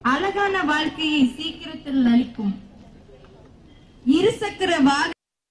அழகான வாழ்க்கையை சீக்கிரத்தில் அளிக்கும் இருசக்கர வாகன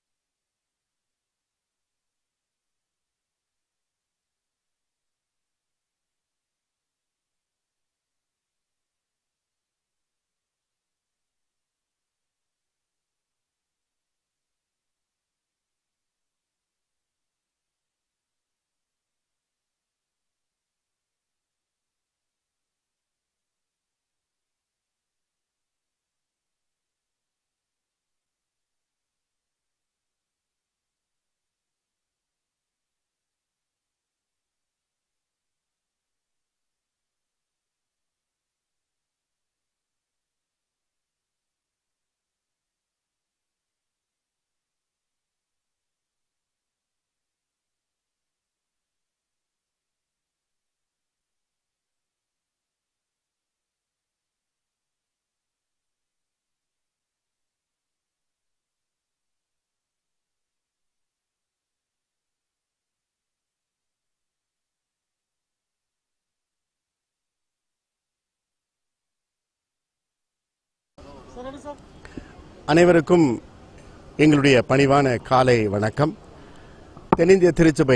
அனைவருக்கும் எங்களுடைய பணிவான காலை வணக்கம் தென்னிந்திய திருச்சபை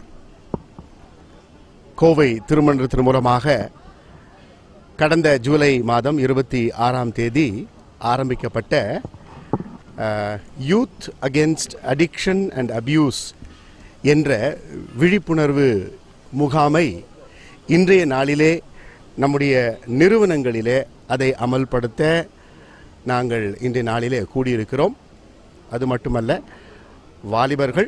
கோவை திருமன்றத்தின் மூலமாக கடந்த ஜூலை மாதம் இருபத்தி ஆறாம் தேதி ஆரம்பிக்கப்பட்ட youth against addiction and abuse என்ற விழிப்புணர்வு முகாமை இன்றைய நாளிலே நம்முடைய நிறுவனங்களிலே அதை அமல்படுத்த நாங்கள் இன்றைய நாளிலே கூடியிருக்கிறோம் அது மட்டுமல்ல வாலிபர்கள்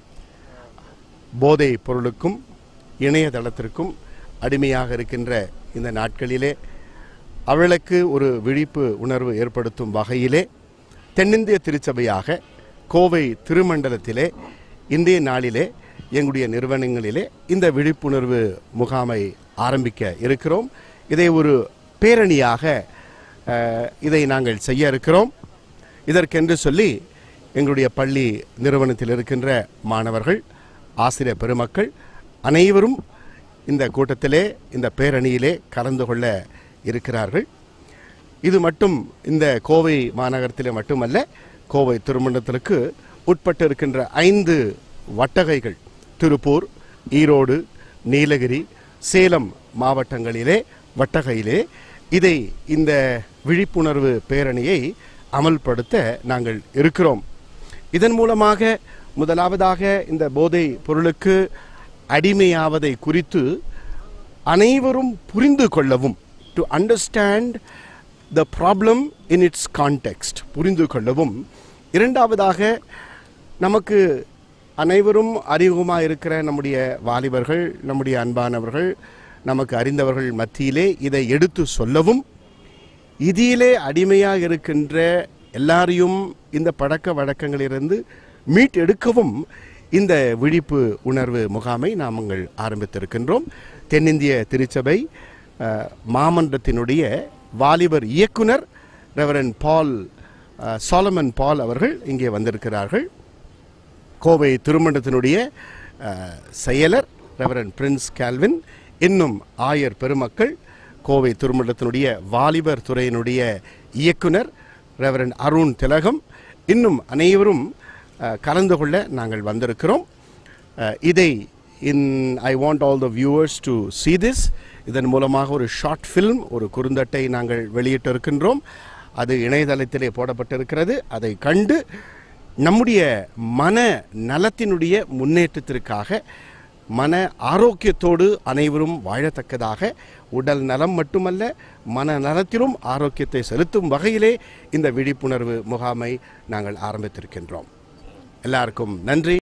போதை பொருளுக்கும் இணையதளத்திற்கும் அடிமையாக இருக்கின்ற இந்த நாட்களிலே அவளுக்கு ஒரு விழிப்பு உணர்வு ஏற்படுத்தும் வகையிலே தென்னிந்திய திருச்சபையாக கோவை திருமண்டலத்திலே இன்றைய நாளிலே எங்களுடைய நிறுவனங்களிலே இந்த விழிப்புணர்வு முகாமை ஆரம்பிக்க இருக்கிறோம் இதை ஒரு பேரணியாக அஹ், இதை நாங்கள் செய்ய இருக்கிறோம் இதற்கென்று சொல்லி எங்களுடைய பள்ளி நிறுவனத்தில் இருக்கின்ற மாணவர்கள் ஆசிரியர் பெருமக்கள் அனைவரும் இந்த கூட்டத்திலே இந்த பேரணியிலே கலந்து கொள்ள இருக்கிறார்கள் இது மட்டும் இந்த கோவை மாநகரத்திலே மட்டுமல்ல கோவை திருமண்டலத்திற்கு உட்பட்டு இருக்கின்ற ஐந்து வட்டகைகள் திருப்பூர் ஈரோடு நீலகிரி சேலம் மாவட்டங்களிலே வட்டகையிலே இதை இந்த விழிப்புணர்வு பேரணியை அமல்படுத்த நாங்கள் இருக்கிறோம் இதன் மூலமாக முதலாவதாக இந்த போதை பொருளுக்கு அடிமையாவதை குறித்து அனைவரும் புரிந்து கொள்ளவும் to understand the problem in its context புரிந்து கொள்ளவும் இரண்டாவதாக நமக்கு அனைவரும் அறிமுகமாக இருக்கிற நம்முடைய வாலிபர்கள் நம்முடைய அன்பானவர்கள் நமக்கு அறிந்தவர்கள் மத்தியிலே இதை எடுத்து சொல்லவும் இதிலே அடிமையாக இருக்கின்ற எல்லாரையும் இந்த பழக்க வழக்கங்களிலிருந்து மீட்டெடுக்கவும் இந்த விழிப்பு உணர்வு முகாமை நாங்கள் ஆரம்பித்திருக்கின்றோம் தென்னிந்திய திருச்சபை அஹ், மாமன்றத்தினுடைய வாலிபர் இயக்குனர் ரெவரன் பால் அஹ், சாலமன் பால் அவர்கள் இங்கே வந்திருக்கிறார்கள் கோவை திருமண்டத்தினுடைய அஹ், செயலர் ரெவரன் பிரின்ஸ் கால்வின் இன்னும் ஆயர் பெருமக்கள் கோவை திருமண்டத்தினுடைய வாலிபர் துறையினுடைய இயக்குனர் ரெவரன் அருண் திலகம் இன்னும் அனைவரும் அஹ், கலந்து கொள்ள நாங்கள் வந்திருக்கிறோம் அஹ், இதை in I want all the viewers to see this இதன் மூலமாக ஒரு ஷார்ட் ஃபில்ம் ஒரு குறுந்தட்டை நாங்கள் வெளியிட்டிருக்கின்றோம் அது இணையதளத்திலே போடப்பட்டிருக்கிறது அதை கண்டு நம்முடைய மன நலத்தினுடைய முன்னேற்றத்திற்காக மன ஆரோக்கியத்தோடு அனைவரும் வாழத்தக்கதாக உடல் நலம் மட்டுமல்ல மன நலத்திலும் ஆரோக்கியத்தை செலுத்தும் வகையிலே இந்த விழிப்புணர்வு முகாமை நாங்கள் ஆரம்பித்திருக்கின்றோம் எல்லாருக்கும் நன்றி